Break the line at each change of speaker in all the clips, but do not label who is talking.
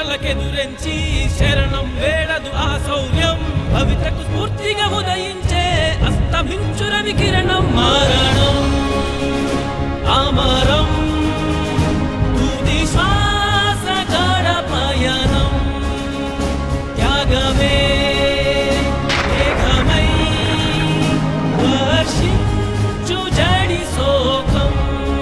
మంటలకెదురెంచి శరణం వేడదు ఆ శౌర్యం భవితకు స్ఫూర్తిగా ఉదయించే అస్తమించు రవి కిరణం మారణం ఆమరం తుది శ్వాస గడ పయనం త్యాగమే మేఘమై వర్షించు జడి శోకం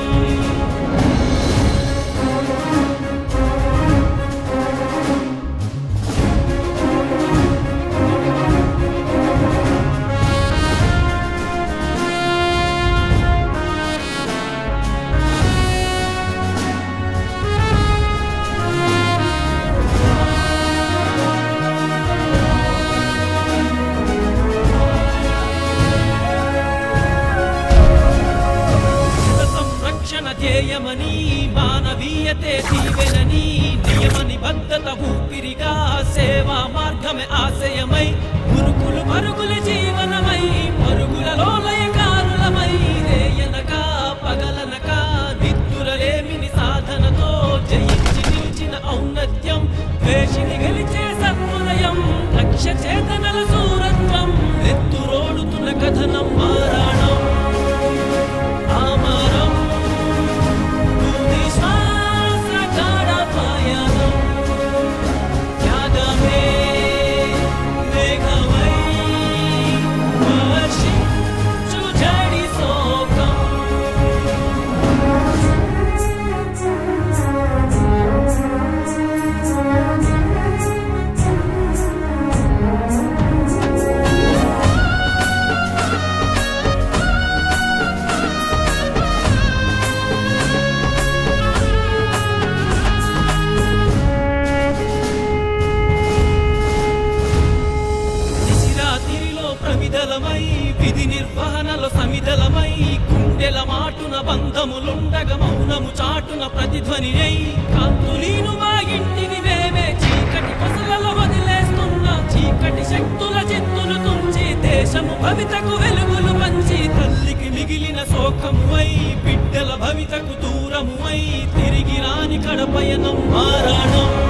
శివ సంరక్షణ ధ్యేయమని మానవీయతే దీవెనని నియమ నిబద్ధత ఊపిరిగా సేవా మార్గమే ఆశయమై మురుకులు మరుగుల జీవనమై మరుగులలో లయకారులమై రేయనక పగలనక నిద్దురలేమిని సాధనతో జయించి నిలిచిన ఔన్నత్యం వేషిని గెలిచే సన్ములయం లక్ష్య చేతనల సూరత్వం ఎత్తురోడుతున్న కథనం మారాణం ఆమరం తుది శ్వాస గడ పయనం త్యాగమే మేఘమై వర్షించు జడి శోకం నిశిరాతిరిలో ప్రమిదలమై విధి నిర్వహణలో సమిదలమై గుండెల మాటున బంధములుండగ మౌనము చాటున ప్రతిధ్వని అయి కాంతులీను మా ఇంటిని మేమే చీకటి కొసలలో వదిలేస్తున్న చీకటి శక్తుల చిత్తులు తుంచి దేశము భవితకు వెలుగులు పంచి తల్లికి మిగిలిన శోకము అయి బిడ్డల భవితకు దూరము అయి తిరిగి రాని కడపయనం మారాణం